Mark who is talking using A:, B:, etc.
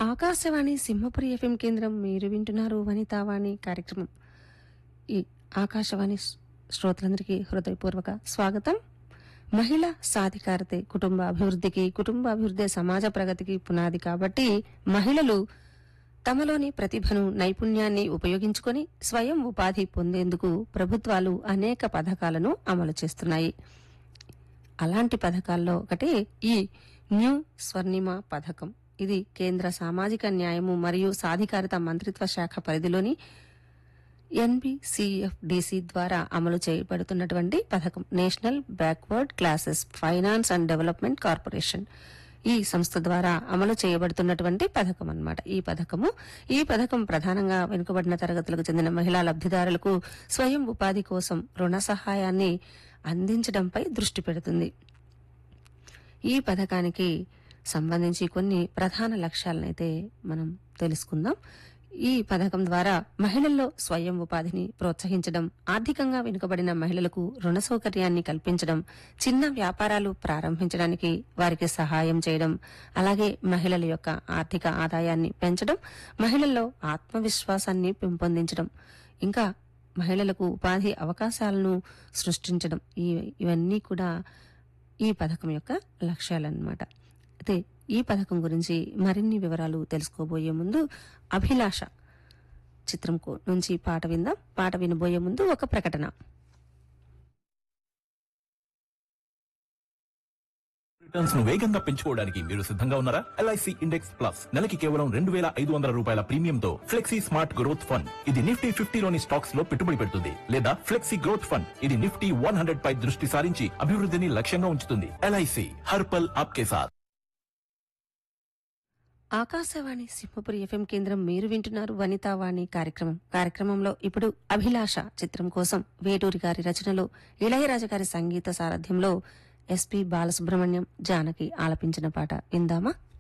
A: Akashvani Simhapuri FM కేంద్రం మీరు వింటున్నారు వనితావాణి కార్యక్రమం ఈ ఆకాశవాణి శ్ర- శ్రోతలందరికీ హృదయపూర్వక స్వాగతం మహిళా సాధికారతే కుటుంబ అభివృద్ధికి కుటుంబ అభివృద్ధి సమాజ ప్రగతికి పునాది కాబట్టి మహిళలు తమలోని ప్రతిభను నైపుణ్యాన్ని ఉపయోగించుకొని స్వయం ఉపాధి పొందేందుకు ప్రభుత్వాలు అనేక పథకాలను అమలు చేస్తున్నాయి అలాంటి పథకాల్లో ఒకటి ఈ న్యూ స్వర్ణిమ పథకం ఇది కేంద్ర సామాజిక న్యాయము మరియు సాధికారత మంత్రిత్వ శాఖ పరిధిలోని ఎన్బిసిఎఫ్డిసి ద్వారా అమలు చేయబడుతున్నటువంటి పథకం national backward classes finance and development corporation ఈ సంస్థ ద్వారా అమలు చేయబడుతున్నటువంటి పథకం అన్నమాట ఈ పథకము ఈ పథకం ప్రధానంగా వెనుకబడిన తరగతులకు చెందిన మహిళా లబ్ధిదారులకు స్వయం ఉపాధి కోసం రుణ సహాయాన్ని అందించడంపై దృష్టి పెడుతుంది ఈ పథకానికి సంబంధించి కొన్ని ప్రధాన లక్ష్యాలనైతే మనం తెలుసుకుందాం ఈ పథకం ద్వారా మహిళల్లో స్వయం ఉపాధిని ప్రోత్సహించడం ఆర్థికంగా వెనుకబడిన మహిళలకు రుణ సౌకర్యాన్ని కల్పించడం చిన్న వ్యాపారాలు ప్రారంభించడానికి వారికి సహాయం చేయడం అలాగే మహిళల యొక్క ఆర్థిక ఆదాయాన్ని పెంచడం మహిళల్లో ఆత్మవిశ్వాసాన్ని పెంపొందించడం ఇంకా మహిళలకు ఉపాధి అవకాశాలను సృష్టించడం ఈ ఇవన్నీ కూడా ఈ పథకం యొక్క లక్ష్యాలన్నమాట అయితే ఈ పథకం గురించి మరిన్ని వివరాలు తెలుసుకోబోయే ముందు అభిలాష చిత్రం కో- నుంచి పాట విందాం పాట వినబోయే ముందు ఒక ప్రకటన
B: రిటర్న్స్ ను వేగంగా పెంచుకోవడానికి మీరు సిద్ధంగా ఉన్నారా ఎల్ఐసి ఇండెక్స్ ప్లస్ నెలకి కేవలం రెండు వేల ఐదు వందల రూపాయల ప్రీమియంతో ఫ్లెక్సీ స్మార్ట్ గ్రోత్ ఫండ్ ఇది నిఫ్టీ ఫిఫ్టీలోని స్టాక్స్ లో పెట్టుబడి పెడుతుంది లేదా ఫ్లెక్సీ గ్రోత్ ఫండ్ ఇది నిఫ్టీ వన్ హండ్రెడ్ పై దృష్టి సారించి అభివృద్ధిని లక్ష్యంగా ఉంచుతుంది ఎల్ఐసి హర్పల్ ఆప్కే సాత్
A: ఆకాశవాణి సింహపురి ఎఫ్ఎం కేంద్రం మీరు వింటున్నారు వనితావాణి కార్యక్రమం కార్యక్రమంలో ఇప్పుడు అభిలాష చిత్రం కోసం వేటూరి గారి రచనలో ఇళయరాజా గారి సంగీత సారథ్యంలో ఎస్పి బాలసుబ్రహ్మణ్యం జానకి ఆలపించిన పాట విందామా